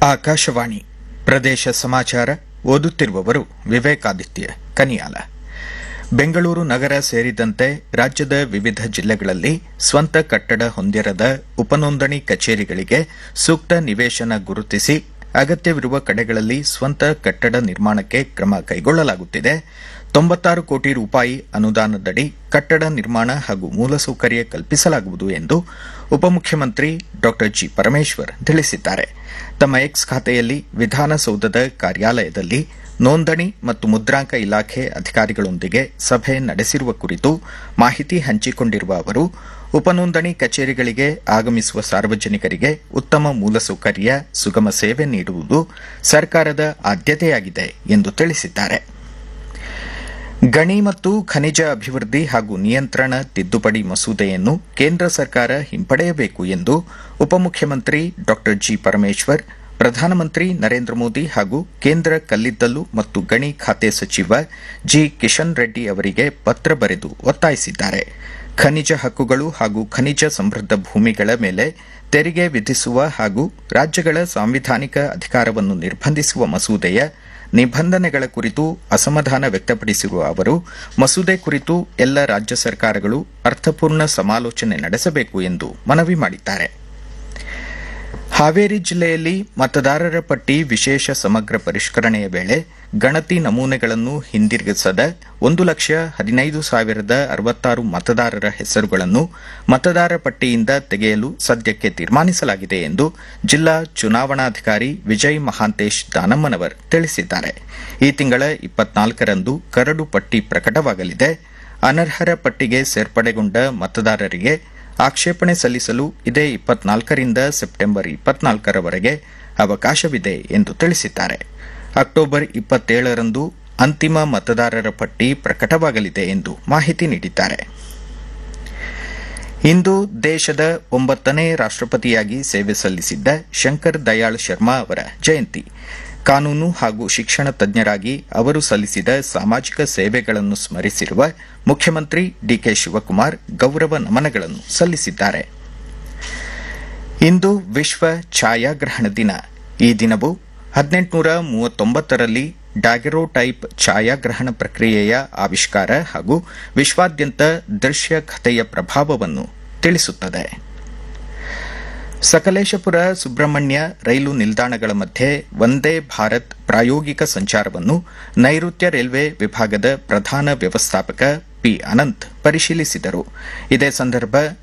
ಆಕಾಶವಾಣಿ ಪ್ರದೇಶ ಸಮಾಚಾರ ಓದುತ್ತಿರುವವರು ವಿವೇಕಾದಿತ್ಯ ಕನಿಯಾಲ ಬೆಂಗಳೂರು ನಗರ ಸೇರಿದಂತೆ ರಾಜ್ಯದ ವಿವಿಧ ಜಿಲ್ಲೆಗಳಲ್ಲಿ ಸ್ವಂತ ಕಟ್ಟಡ ಹೊಂದಿರದ ಉಪನೋಂದಣಿ ಕಚೇರಿಗಳಿಗೆ ಸೂಕ್ತ ನಿವೇಶನ ಗುರುತಿಸಿ ಅಗತ್ಯವಿರುವ ಕಡೆಗಳಲ್ಲಿ ಸ್ವಂತ ಕಟ್ಟಡ ನಿರ್ಮಾಣಕ್ಕೆ ಕ್ರಮ ಕೈಗೊಳ್ಳಲಾಗುತ್ತಿದೆ ತೊಂಬತ್ತಾರು ಕೋಟಿ ರೂಪಾಯಿ ಅನುದಾನದಡಿ ಕಟ್ಟಡ ನಿರ್ಮಾಣ ಹಾಗೂ ಮೂಲಸೌಕರ್ಯ ಕಲ್ಪಿಸಲಾಗುವುದು ಎಂದು ಉಪಮುಖ್ಯಮಂತ್ರಿ ಡಾ ಜಿ ಪರಮೇಶ್ವರ್ ತಿಳಿಸಿದ್ದಾರೆ ತಮ್ಮ ಎಕ್ಸ್ ಖಾತೆಯಲ್ಲಿ ವಿಧಾನಸೌಧದ ಕಾರ್ಯಾಲಯದಲ್ಲಿ ನೋಂದಣಿ ಮತ್ತು ಮುದ್ರಾಂಕ ಇಲಾಖೆ ಅಧಿಕಾರಿಗಳೊಂದಿಗೆ ಸಭೆ ನಡೆಸಿರುವ ಕುರಿತು ಮಾಹಿತಿ ಹಂಚಿಕೊಂಡಿರುವ ಅವರು ಉಪನೋಂದಣಿ ಕಚೇರಿಗಳಿಗೆ ಆಗಮಿಸುವ ಸಾರ್ವಜನಿಕರಿಗೆ ಉತ್ತಮ ಮೂಲಸೌಕರ್ಯ ಸುಗಮ ಸೇವೆ ನೀಡುವುದು ಸರ್ಕಾರದ ಆದ್ಯತೆಯಾಗಿದೆ ಎಂದು ತಿಳಿಸಿದ್ದಾರೆ ಗಣಿ ಮತ್ತು ಖನಿಜ ಅಭಿವೃದ್ಧಿ ಹಾಗೂ ನಿಯಂತ್ರಣ ತಿದ್ದುಪಡಿ ಮಸೂದೆಯನ್ನು ಕೇಂದ್ರ ಸರ್ಕಾರ ಹಿಂಪಡೆಯಬೇಕು ಎಂದು ಉಪಮುಖ್ಯಮಂತ್ರಿ ಡಾ ಜಿ ಪರಮೇಶ್ವರ್ ಪ್ರಧಾನಮಂತ್ರಿ ನರೇಂದ್ರ ಮೋದಿ ಹಾಗೂ ಕೇಂದ್ರ ಕಲ್ಲಿದ್ದಲು ಮತ್ತು ಗಣಿ ಖಾತೆ ಸಚಿವ ಜಿ ಕಿಶನ್ ರೆಡ್ಡಿ ಅವರಿಗೆ ಪತ್ರ ಬರೆದು ಒತ್ತಾಯಿಸಿದ್ದಾರೆ ಖನಿಜ ಹಕ್ಕುಗಳು ಹಾಗೂ ಖನಿಜ ಸಮೃದ್ಧ ಭೂಮಿಗಳ ಮೇಲೆ ತೆರಿಗೆ ವಿಧಿಸುವ ಹಾಗೂ ರಾಜ್ಯಗಳ ಸಾಂವಿಧಾನಿಕ ಅಧಿಕಾರವನ್ನು ನಿರ್ಬಂಧಿಸುವ ಮಸೂದೆಯ ನಿಬಂಧನೆಗಳ ಕುರಿತು ಅಸಮಾಧಾನ ವ್ಯಕ್ತಪಡಿಸಿರುವ ಅವರು ಮಸೂದೆ ಕುರಿತು ಎಲ್ಲ ರಾಜ್ಯ ಸರ್ಕಾರಗಳು ಅರ್ಥಪೂರ್ಣ ಸಮಾಲೋಚನೆ ನಡೆಸಬೇಕು ಎಂದು ಮನವಿ ಮಾಡಿದ್ದಾರೆ ಹಾವೇರಿ ಜಿಲ್ಲೆಯಲ್ಲಿ ಮತದಾರರ ಪಟ್ಟಿ ವಿಶೇಷ ಸಮಗ್ರ ಪರಿಷ್ಕರಣೆಯ ವೇಳೆ ಗಣತಿ ನಮೂನೆಗಳನ್ನು ಹಿಂದಿರುಗಿಸದ ಒಂದು ಲಕ್ಷ ಹದಿನೈದು ಸಾವಿರದ ಅರವತ್ತಾರು ಮತದಾರರ ಹೆಸರುಗಳನ್ನು ಮತದಾರ ಪಟ್ಟಿಯಿಂದ ತೆಗೆಯಲು ಸದ್ಯಕ್ಕೆ ತೀರ್ಮಾನಿಸಲಾಗಿದೆ ಎಂದು ಜಿಲ್ಲಾ ಚುನಾವಣಾಧಿಕಾರಿ ವಿಜಯ್ ಮಹಾಂತೇಶ್ ದಾನಮ್ಮನವರ್ ತಿಳಿಸಿದ್ದಾರೆ ಈ ತಿಂಗಳ ಇಪ್ಪತ್ನಾಲ್ಕರಂದು ಕರಡು ಪಟ್ಟಿ ಪ್ರಕಟವಾಗಲಿದೆ ಅನರ್ಹರ ಪಟ್ಟಿಗೆ ಸೇರ್ಪಡೆಗೊಂಡ ಮತದಾರರಿಗೆ ಆಕ್ಷೇಪಣೆ ಸಲ್ಲಿಸಲು ಇದೇ ಇಪ್ಪತ್ನಾಲ್ಕರಿಂದ ಸೆಪ್ಟೆಂಬರ್ ಇಪ್ಪತ್ನಾಲ್ಕರವರೆಗೆ ಅವಕಾಶವಿದೆ ಎಂದು ತಿಳಿಸಿದ್ದಾರೆ ಅಕ್ಟೋಬರ್ ಇಪ್ಪತ್ತೇಳರಂದು ಅಂತಿಮ ಮತದಾರರ ಪಟ್ಟಿ ಪ್ರಕಟವಾಗಲಿದೆ ಎಂದು ಮಾಹಿತಿ ನೀಡಿದ್ದಾರೆ ಇಂದು ದೇಶದ ಒಂಬತ್ತನೇ ರಾಷ್ಟಪತಿಯಾಗಿ ಸೇವೆ ಸಲ್ಲಿಸಿದ್ದ ಶಂಕರ್ ದಯಾಳ್ ಶರ್ಮಾ ಅವರ ಜಯಂತಿ ಕಾನೂನು ಹಾಗೂ ಶಿಕ್ಷಣ ತಜ್ಞರಾಗಿ ಅವರು ಸಲ್ಲಿಸಿದ ಸಾಮಾಜಿಕ ಸೇವೆಗಳನ್ನು ಸ್ಮರಿಸಿರುವ ಮುಖ್ಯಮಂತ್ರಿ ಡಿಕೆ ಶಿವಕುಮಾರ್ ಗೌರವ ನಮನಗಳನ್ನು ಸಲ್ಲಿಸಿದ್ದಾರೆ ಇಂದು ವಿಶ್ವ ಛಾಯಾಗ್ರಹಣ ದಿನ ಈ ದಿನವು ಹದಿನೆಂಟುನೂರ ಮೂವತ್ತೊಂಬತ್ತರಲ್ಲಿ ಡಾಗೆರೋಟೈಪ್ ಛಾಯಾಗ್ರಹಣ ಪ್ರಕ್ರಿಯೆಯ ಆವಿಷ್ಕಾರ ಹಾಗೂ ವಿಶ್ವಾದ್ಯಂತ ದೃಶ್ಯ ಕಥೆಯ ಪ್ರಭಾವವನ್ನು ತಿಳಿಸುತ್ತದೆ ಸಕಲೇಶಪುರ ಸುಬ್ರಹ್ಮಣ್ಯ ರೈಲು ನಿಲ್ದಾಣಗಳ ಮಧ್ಯೆ ವಂದೇ ಭಾರತ್ ಪ್ರಾಯೋಗಿಕ ಸಂಚಾರವನ್ನು ನೈಋತ್ಯ ರೈಲ್ವೆ ವಿಭಾಗದ ಪ್ರಧಾನ ವ್ಯವಸ್ಥಾಪಕ ಪಿ ಅನಂತ್ ಪರಿಶೀಲಿಸಿದರು ಇದೇ ಸಂದರ್ಭ